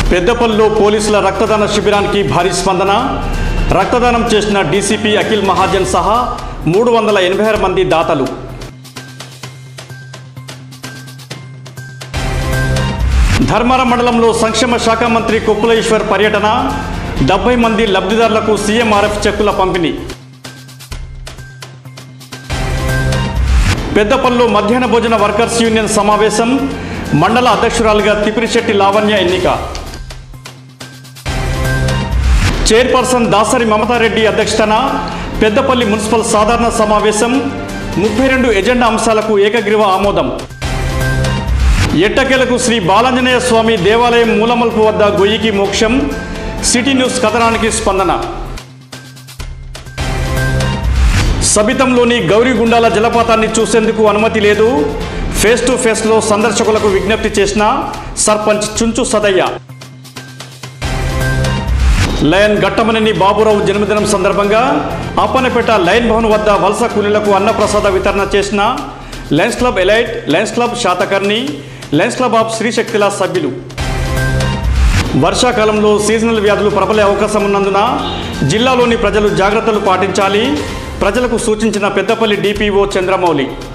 పెద్దపల్లిలో పోలీసుల రక్తదాన శిబిరానికి భారీ స్పందన రక్తదానం చేసిన డీసీపీ అఖిల్ మహాజన్ సహా మూడు వందల ఎనభై ఆరు మంది దాతలు ధర్మారం మండలంలో సంక్షేమ శాఖ మంత్రి కొప్పుల ఈశ్వర్ పర్యటన డెబ్బై మంది లబ్ధిదారులకు సీఎంఆర్ఎఫ్ చెక్కుల పంపిణీ పెద్దపల్లిలో మధ్యాహ్న భోజన వర్కర్స్ యూనియన్ సమావేశం మండల అధ్యక్షురాలుగా తిపిరిశెట్టి లావణ్య ఎన్నిక చైర్పర్సన్ దాసరి మమతారెడ్డి అధ్యక్షతన పెద్దపల్లి మున్సిపల్ సాధారణ సమావేశం ముప్పై రెండు ఎజెండా అంశాలకు ఏకగ్రీవ ఆమోదం ఎట్టకేలకు శ్రీ బాలాంజనేయ స్వామి దేవాలయం మూలమల్పు వద్ద గొయ్యికి మోక్షం సిటీ న్యూస్ కథనానికి స్పందన సబితంలోని గౌరీగుండాల జలపాతాన్ని చూసేందుకు అనుమతి లేదు ఫేస్ టు ఫేస్లో సందర్శకులకు విజ్ఞప్తి చేసిన సర్పంచ్ చుంచు సదయ్య లయన్ ఘట్టమనేని బాబురావు జన్మదినం సందర్భంగా అప్పనపేట లయన్ భవన్ వద్ద వలస కూలీలకు అన్నప్రసాద వితరణ చేసిన Lions Club Elite Lions Club Satakarni Lions Club of శ్రీశక్తిల సభ్యులు వర్షాకాలంలో సీజనల్ వ్యాధులు ప్రబలే అవకాశం ఉన్నందున జిల్లాలోని ప్రజలు జాగ్రత్తలు పాటించాలి ప్రజలకు సూచించిన పెద్దపల్లి డిపిఓ చంద్రమౌళి